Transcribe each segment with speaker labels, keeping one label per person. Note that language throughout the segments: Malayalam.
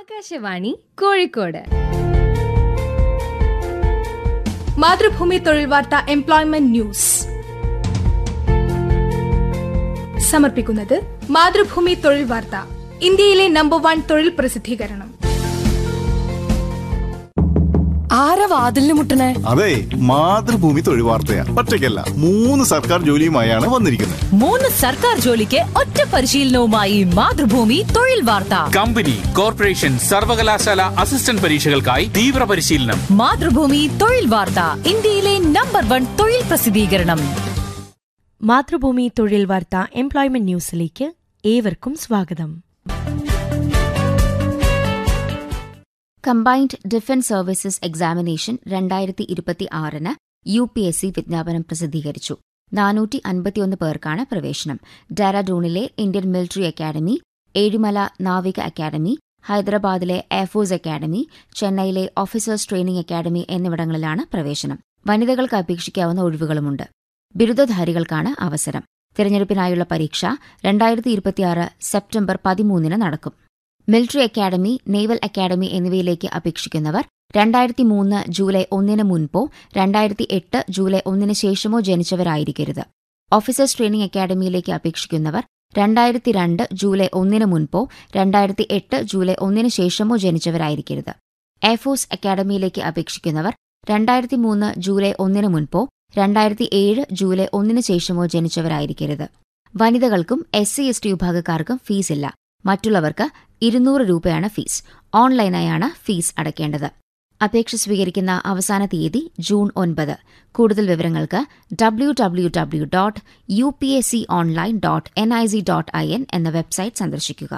Speaker 1: ആകാശവാണി കോഴിക്കോട്
Speaker 2: മാതൃഭൂമി തൊഴിൽ വാർത്ത എംപ്ലോയ്മെന്റ് ന്യൂസ് സമർപ്പിക്കുന്നത് മാതൃഭൂമി തൊഴിൽ വാർത്ത ഇന്ത്യയിലെ നമ്പർ വൺ തൊഴിൽ പ്രസിദ്ധീകരണം
Speaker 3: ആരാ വാതിലിന് മുട്ടണേ
Speaker 4: അതെ മാതൃഭൂമി തൊഴിൽ വാർത്തയാ ഒറ്റയ്ക്കല്ല മൂന്ന് സർക്കാർ ജോലിയുമായാണ് വന്നിരിക്കുന്നത്
Speaker 3: മൂന്ന് സർക്കാർ ജോലിക്ക് ഒറ്റ പരിശീലനവുമായി മാതൃഭൂമി തൊഴിൽ വാർത്ത
Speaker 5: കമ്പനി കോർപ്പറേഷൻ സർവകലാശാല അസിസ്റ്റന്റ് പരീക്ഷകൾക്കായി തീവ്ര പരിശീലനം
Speaker 3: മാതൃഭൂമി തൊഴിൽ വാർത്ത ഇന്ത്യയിലെ നമ്പർ വൺ തൊഴിൽ പ്രസിദ്ധീകരണം
Speaker 6: മാതൃഭൂമി തൊഴിൽ വാർത്ത എംപ്ലോയ്മെന്റ് ന്യൂസിലേക്ക് ഏവർക്കും സ്വാഗതം
Speaker 7: കമ്പൈൻഡ് ഡിഫൻസ് സർവീസസ് എക്സാമിനേഷൻ രണ്ടായിരത്തി ഇരുപത്തി ആറിന് യു പി എസ് സി വിജ്ഞാപനം പ്രസിദ്ധീകരിച്ചു നാനൂറ്റി അൻപത്തിയൊന്ന് പേർക്കാണ് പ്രവേശനം ഡെറാഡൂണിലെ ഇന്ത്യൻ മിലിറ്ററി അക്കാദമി ഏഴിമല നാവിക അക്കാദമി ഹൈദരാബാദിലെ എയർഫോഴ്സ് അക്കാദമി ചെന്നൈയിലെ ഓഫീസേഴ്സ് ട്രെയിനിംഗ് അക്കാദമി എന്നിവിടങ്ങളിലാണ് പ്രവേശനം വനിതകൾക്ക് അപേക്ഷിക്കാവുന്ന ഒഴിവുകളുമുണ്ട് ബിരുദധാരികൾക്കാണ് അവസരം തിരഞ്ഞെടുപ്പിനായുള്ള പരീക്ഷ രണ്ടായിരത്തി ഇരുപത്തിയാറ് സെപ്റ്റംബർ പതിമൂന്നിന് നടക്കും മിലിറ്ററി അക്കാദമി നേവൽ അക്കാദമി എന്നിവയിലേക്ക് അപേക്ഷിക്കുന്നവർ രണ്ടായിരത്തി മൂന്ന് ജൂലൈ ഒന്നിന് മുൻപോ രണ്ടായിരത്തി എട്ട് ജൂലൈ ഒന്നിന് ശേഷമോ ജനിച്ചവരായിരിക്കരുത് ഓഫീസേഴ്സ് ട്രെയിനിംഗ് അക്കാദമിയിലേക്ക് അപേക്ഷിക്കുന്നവർ രണ്ടായിരത്തി രണ്ട് ജൂലൈ ഒന്നിന് മുൻപോ രണ്ടായിരത്തി എട്ട് ജൂലൈ ഒന്നിന് ശേഷമോ ജനിച്ചവരായിരിക്കരുത് എയർഫോഴ്സ് അക്കാദമിയിലേക്ക് അപേക്ഷിക്കുന്നവർ രണ്ടായിരത്തി മൂന്ന് ജൂലൈ ഒന്നിന് മുൻപോ രണ്ടായിരത്തി ഏഴ് ജൂലൈ ഒന്നിന് ശേഷമോ ജനിച്ചവരായിരിക്കരുത് വനിതകൾക്കും എസ് സി എസ് ടി വിഭാഗക്കാർക്കും ഫീസില്ല മറ്റുള്ളവർക്ക് ഇരുന്നൂറ് രൂപയാണ് ഫീസ് ഓൺലൈനായാണ് ഫീസ് അടയ്ക്കേണ്ടത് അപേക്ഷ സ്വീകരിക്കുന്ന അവസാന തീയതി ജൂൺ ഒൻപത് കൂടുതൽ വിവരങ്ങൾക്ക് W W W dot U P S C online dot N I C dot I N എന്ന വെബ്സൈറ്റ് സന്ദർശിക്കുക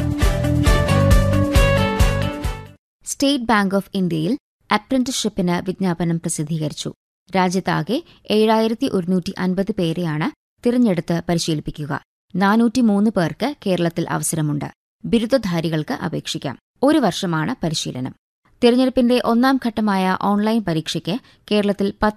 Speaker 7: സ്റ്റേറ്റ് ബാങ്ക് ഓഫ് ഇന്ത്യയിൽ അപ്രന്റിസ്ഷിപ്പിന് വിജ്ഞാപനം പ്രസിദ്ധീകരിച്ചു രാജ്യത്താകെ ഏഴായിരത്തി ഒരുന്നൂറ്റി അൻപത് പേരെയാണ് തിരഞ്ഞെടുത്ത് പരിശീലിപ്പിക്കുക നാനൂറ്റിമൂന്ന് പേർക്ക് കേരളത്തിൽ അവസരമുണ്ട് ബിരുദധാരികൾക്ക് അപേക്ഷിക്കാം ഒരു വർഷമാണ് പരിശീലനം തിരഞ്ഞെടുപ്പിന്റെ ഒന്നാം ഘട്ടമായ ഓൺലൈൻ പരീക്ഷയ്ക്ക് കേരളത്തിൽ പത്ത്